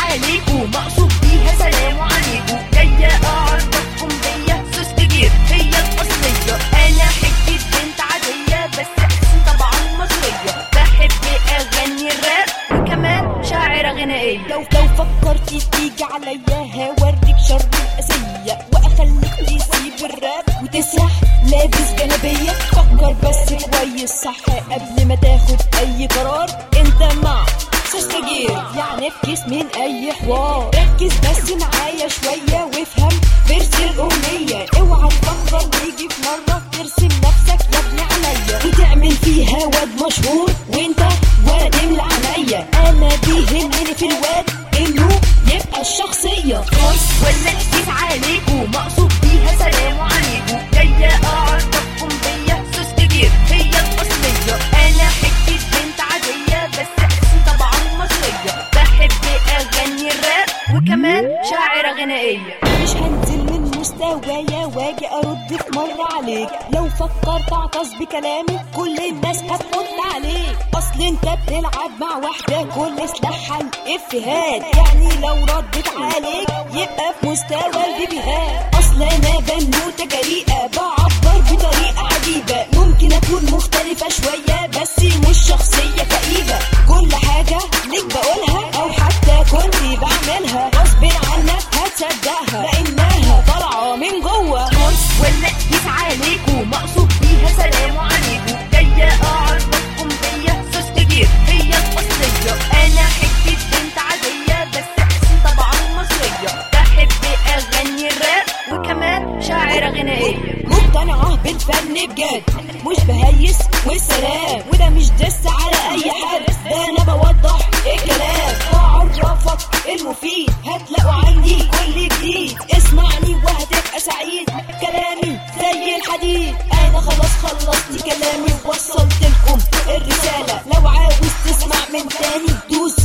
عليكو مقصود بيها سلام عليكو جاية أعرفكم بيا سوس كتير هي الأصلية أنا حتة بنت عادية بس أحسن طبعا مصرية بحب أغني الراب وكمان شاعرة غنائية لو لو فكرتي تيجي عليا هوريك شر الأسية وأخليك تسيب الراب وتسرح لابس جلابية فكر بس كويس صح قبل ما تاخد أي قرار أنت مع سوستجير يعني افكس من أي حوار ركز بس معايا شوية وافهم فيرس الأغنية اوعى تفكر تيجي في مرة ترسم نفسك يا ابني عليا وتعمل فيها واد مشهور وانت واد املى عليا انا بيهمني في الواد انه يبقى الشخصية بص ولا كتير عليكو مقصود بيها سلام عليكو جاية أعرفكم بيا سوس كتير هي الأصلية أنا حتة بنت عادية بس أحسن طبعا مصرية بحب أغني الراب وكمان شاعرة غنائية مش هنزل من مستوايا واجي ارد في مرة عليك لو فكرت اعطس بكلامي كل الناس هترد عليك اصل انت بتلعب مع واحدة كل سلاحها الافيهات يعني لو ردت عليك يبقى في مستوى البيبيهات اصل انا بنوتة جريئة بعبر بطريقة عجيبة ممكن اكون مختلفة شوية بس مش شخصية كئيبة كل حاجة ليك بقولها او حتى كنت بعملها غصب عنك هتصدقها لانها طالعة من جوه بص ولا كتير عليكو مقصود بيها سلام عليكو جاية أعرفكم بيا سوس كتير هي الأصلية أنا حتة بنت عادية بس أحسن طبعا مصرية بحب أغني الراب وكمان شاعرة غنائية مقتنعة بالفن بجد مش بهيس والسلام وده مش دس على اي حد ده انا بوضح الكلام بعرفك المفيد هتلاقوا عندي كل جديد اسمعني وهتبقى سعيد كلامي زي الحديد انا خلاص خلصت كلامي ووصلت لكم الرسالة لو عاوز تسمع من تاني دوس